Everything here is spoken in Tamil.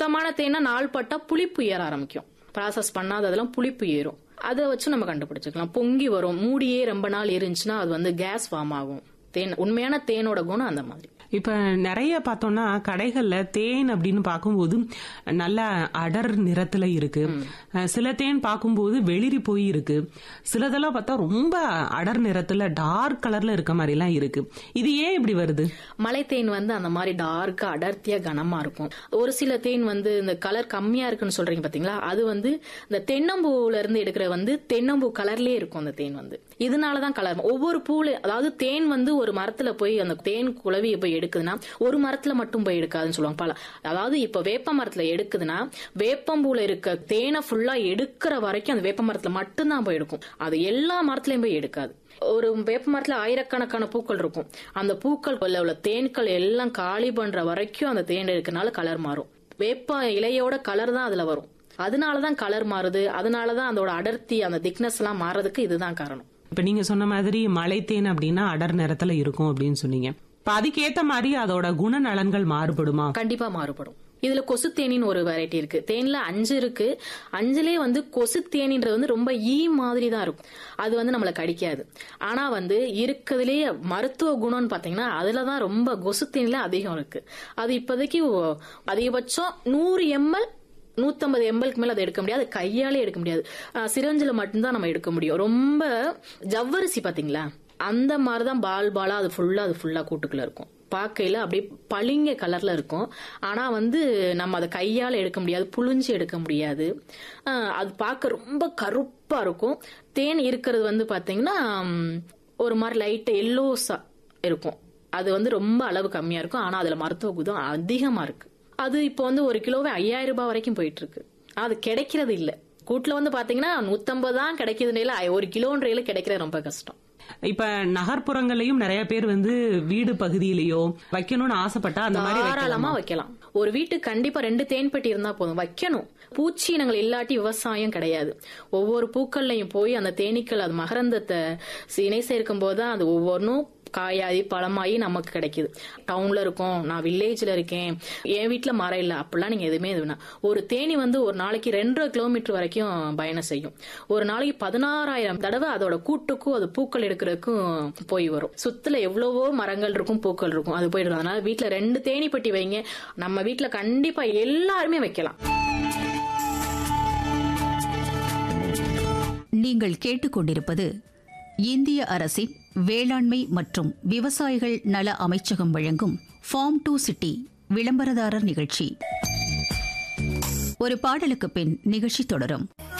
சுத்தமான தேனா நாள் பட்டா புளிப்பு ஏற ஆரம்பிக்கும் ப்ராசஸ் பண்ணாததெல்லாம் புளிப்பு ஏறும் அதை வச்சு நம்ம கண்டுபிடிச்சுக்கலாம் பொங்கி வரும் மூடியே ரொம்ப நாள் இருந்துச்சுன்னா அது வந்து கேஸ் ஃபார்ம் ஆகும் தேன் உண்மையான தேனோட குணம் அந்த மாதிரி இப்ப நிறைய பார்த்தோம்னா கடைகள்ல தேன் அப்படின்னு பார்க்கும்போது நல்ல அடர் நிறத்துல இருக்கு அஹ் சில தேன் பார்க்கும்போது வெளிரி போய் இருக்கு சிலதெல்லாம் பார்த்தா ரொம்ப அடர் நிறத்துல டார்க் கலர்ல இருக்க மாதிரி எல்லாம் இருக்கு இது ஏன் இப்படி வருது மலை தேன் வந்து அந்த மாதிரி டார்க்கா அடர்த்தியா கனமா இருக்கும் ஒரு சில தேன் வந்து இந்த கலர் கம்மியா இருக்குன்னு சொல்றீங்க பாத்தீங்களா அது வந்து இந்த தென்னம்பூல இருந்து எடுக்கிற வந்து தென்னம்பூ கலர்லயே இருக்கும் அந்த தேன் வந்து இதனாலதான் கலர் ஒவ்வொரு பூல அதாவது தேன் வந்து ஒரு மரத்துல போய் அந்த தேன் குளவியை போய் எடுக்குதுன்னா ஒரு மரத்துல மட்டும் போய் எடுக்காதுன்னு சொல்லுவாங்க பல அதாவது இப்ப வேப்ப மரத்துல எடுக்குதுன்னா வேப்பம்பூல இருக்க தேனை ஃபுல்லா எடுக்கிற வரைக்கும் அந்த வேப்ப மரத்துல மட்டும்தான் போய் எடுக்கும் அது எல்லா மரத்துலயும் போய் எடுக்காது ஒரு வேப்ப மரத்துல ஆயிரக்கணக்கான பூக்கள் இருக்கும் அந்த பூக்கள் உள்ள தேன்கள் எல்லாம் காலி பண்ற வரைக்கும் அந்த தேன் இருக்கனால கலர் மாறும் வேப்ப இலையோட கலர் தான் அதுல வரும் அதனாலதான் கலர் மாறுது அதனாலதான் அதோட அடர்த்தி அந்த திக்னஸ் எல்லாம் மாறதுக்கு இதுதான் காரணம் இப்ப நீங்க சொன்ன மாதிரி மலை தேன் அப்படின்னா அடர் நிறத்துல இருக்கும் அப்படின்னு சொன்னீங்க இப்ப அதுக்கேத்த மாதிரி அதோட குணநலன்கள் மாறுபடுமா கண்டிப்பா மாறுபடும் இதுல கொசு தேனின்னு ஒரு வெரைட்டி இருக்கு தேன்ல அஞ்சு இருக்கு அஞ்சுலே வந்து கொசு தேனின்றது வந்து ரொம்ப ஈ மாதிரி தான் இருக்கும் அது வந்து நம்மள கடிக்காது ஆனா வந்து இருக்கிறதுலே மருத்துவ குணம்னு பாத்தீங்கன்னா அதுலதான் ரொம்ப கொசு தேனில அதிகம் இருக்கு அது இப்போதைக்கு ஒ- அதிகபட்சம் நூறு எம்எல் நூத்தம்பது எம்எல்க்கு மேல அதை எடுக்க முடியாது அது கையாலே எடுக்க முடியாது ஆஹ் சிரஞ்சில மட்டும்தான் நம்ம எடுக்க முடியும் ரொம்ப ஜவ்வரிசி பாத்தீங்களா அந்த மாதிரிதான் பால் பாலா அது ஃபுல்லா அது ஃபுல்லா கூட்டுக்குள்ள இருக்கும் பார்க்கையில அப்படியே பளிங்க கலர்ல இருக்கும் ஆனா வந்து நம்ம அதை கையால எடுக்க முடியாது புழிஞ்சு எடுக்க முடியாது ஆஹ் அது பார்க்க ரொம்ப கருப்பா இருக்கும் தேன் இருக்கிறது வந்து பாத்தீங்கன்னா ம், ஒரு மாதிரி லைட் எல்லோஸா இருக்கும் அது வந்து ரொம்ப அளவு கம்மியா இருக்கும் ஆனா அதுல மருத்துவ குணம் அதிகமா இருக்கு அது இப்போ வந்து ஒரு கிலோவே ஐயாயிரம் ரூபாய் வரைக்கும் போயிட்டு இருக்கு அது கிடைக்கிறது இல்ல கூட்டுல வந்து பாத்தீங்கன்னா நூத்தம்பது தான் கிடைக்குதுனால ஒரு கிலோன்றையில கிடைக்கிறது ரொம்ப கஷ்டம் இப்ப நகர்ப்புறங்களையும் நிறைய பேர் வந்து வீடு பகுதியிலயோ வைக்கணும்னு ஆசைப்பட்டா அந்த மாதிரி தாராளமா வைக்கலாம் ஒரு வீட்டுக்கு கண்டிப்பா ரெண்டு தேன் பெட்டி இருந்தா போதும் வைக்கணும் பூச்சி இனங்கள் இல்லாட்டி விவசாயம் கிடையாது ஒவ்வொரு பூக்கள்லையும் போய் அந்த தேனீக்கள் அது மகரந்தத்தை இணை சேர்க்கும் போது தான் அது ஒவ்வொன்றும் காயாகி பழமாயி நமக்கு கிடைக்குது டவுன்ல இருக்கோம் நான் வில்லேஜ்ல இருக்கேன் என் வீட்ல மரம் இல்ல அப்படிலாம் நீங்க எதுவுமே இது வேணாம் ஒரு தேனி வந்து ஒரு நாளைக்கு ரெண்டரை கிலோமீட்டர் வரைக்கும் பயணம் செய்யும் ஒரு நாளைக்கு பதினாறாயிரம் தடவை அதோட கூட்டுக்கும் அது பூக்கள் எடுக்கிறதுக்கும் போய் வரும் சுத்துல எவ்வளவோ மரங்கள் இருக்கும் பூக்கள் இருக்கும் அது போயிடும் அதனால வீட்ல ரெண்டு தேனி பெட்டி வைங்க நம்ம வீட்ல கண்டிப்பா எல்லாருமே வைக்கலாம் நீங்கள் கேட்டுக்கொண்டிருப்பது இந்திய அரசின் வேளாண்மை மற்றும் விவசாயிகள் நல அமைச்சகம் வழங்கும் ஃபார்ம் டு சிட்டி விளம்பரதாரர் நிகழ்ச்சி ஒரு பாடலுக்கு பின் நிகழ்ச்சி தொடரும்